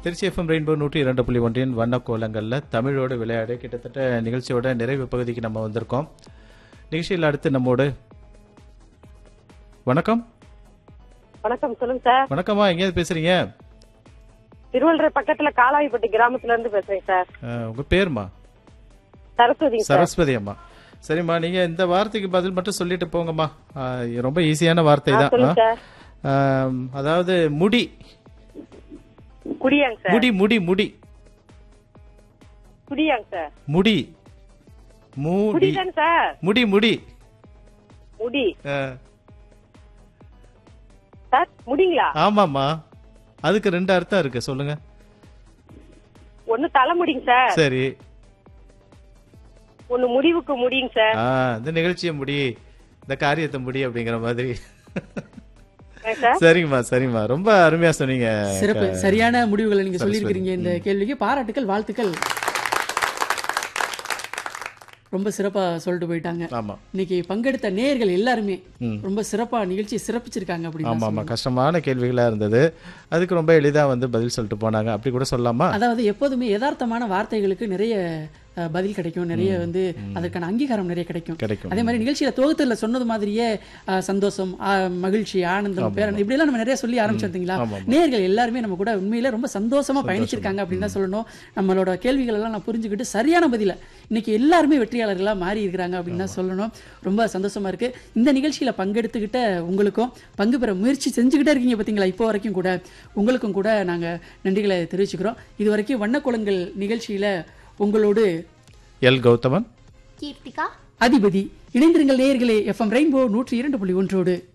Trichy FM rainbow நூற்றி இரண்டு புள்ளி ஒன்றின் வண்ண கோலங்களில் தமிழோடு விளையாடு கிட்டத்தட்ட நிகழ்ச்சியோட நிறைவு பகுதிக்கு நம்ம வந்திருக்கோம் நிகழ்ச்சியில் அடுத்து நம்மோடு வணக்கம் வணக்கம் சொல்லுங்க சார் வணக்கம்மா எங்கேயாவது பேசுறீங்க திருவள்ளரை பக்கத்துல காலாய்பட்டி கிராமத்துல இருந்து பேசுறேன் சார் அஹ், உங்க பேருமா சரஸ்வதிங்க சார் சரஸ்வதி அம்மா சரிம்மா நீங்க இந்த வார்த்தைக்கு பதில் மட்டும் சொல்லிட்டு போங்கம்மா அஹ், ரொம்ப ஈஸியான வார்த்தை தான் சொல்லுங்க சார் அஹ், அதாவது முடி குடியாங்க சார் முடி முடி முடி குடியாங்க சார் முடி முடி குடிதாங்க சார் முடி முடி முடி அஹ், சார் முடிங்களா ஆமாம்மா அதுக்கு ரெண்டு அர்த்தம் இருக்கு சொல்லுங்க ஒண்ணு தலைமுடிங்க சார் சரி ஒண்ணு முடிவுக்கு முடியுங்க சார் ஆ இந்த நிகழ்ச்சியை முடி இந்த காரியத்தை முடி அப்படிங்கிற மாதிரி ஏங்க சார் சரிங்கம்மா சரிங்கம்மா ரொம்ப அருமையா சொன்னீங்க சிறப்பு சரியான முடிவுகளை நீங்க சொல்லியிருக்கிறீங்க இந்த கேள்விக்கு பாராட்டுக்கள் வாழ்த்துக்கள் ரொம்ப சிறப்பா சொல்லிட்டு போயிட்டாங்க ஆமா இன்னைக்கு பங்கெடுத்த நேயர்கள் எல்லாருமே ரொம்ப சிறப்பா நிகழ்ச்சியை சிறப்பிச்சிருக்காங்க ஆமா அப்படின்னு ஆமா கஷ்டமான கேள்விகளா இருந்தது அதுக்கு ரொம்ப எளிதா வந்து பதில் சொல்லிட்டு போனாங்க அப்படி கூட சொல்லலாமா அதாவது எப்போதுமே யதார்த்தமான வார்த்தைகளுக்கு நிறைய அஹ், பதில் கிடைக்கும் நிறைய வந்து அதற்கான அங்கீகாரம் நிறைய கிடைக்கும் கிடைக்கும் அதே மாதிரி நிகழ்ச்சியில தொகுத்துல சொன்னது மாதிரியே அஹ், சந்தோஷம் ஆ- மகிழ்ச்சி ஆனந்தம் பேரன் இப்படி எல்லாம் நம்ம நிறைய சொல்லி ஆரம்பிச்சிருந்தீங்களா ஆமா, நேர்கள் எல்லாருமே நம்ம கூட உண்மையில ரொம்ப சந்தோஷமா பயணிச்சிருக்காங்க அப்படின்னு தான் சொல்லணும் நம்மளோட கேள்விகள் எல்லாம் நான் புரிஞ்சுக்கிட்டு சரியான பதில இன்னைக்கு எல்லாருமே வெற்றியாளர்களா மாறி இருக்கிறாங்க அப்படின்னு தான் சொல்லணும் ரொம்ப சந்தோஷமா இருக்கு இந்த நிகழ்ச்சியில பங்கெடுத்துக்கிட்ட உங்களுக்கும் பங்கு பெற முயற்சி செஞ்சுக்கிட்டே இருக்கீங்க பாத்தீங்களா இப்போ வரைக்கும் கூட உங்களுக்கும் கூட நாங்க நன்றிகளை தெரிவிச்சுக்கிறோம் இது வரைக்கும் வண்ணக்குளங்கள் நிகழ்ச்சியில உங்களோடு எல் கௌதமன் கீர்த்திகா அதிபதி இணைந்திருங்கள் நேயர்களே எஃப்எம் ரெயின்போ நூற்றி இரண்டு புள்ளி ஒன்றோடு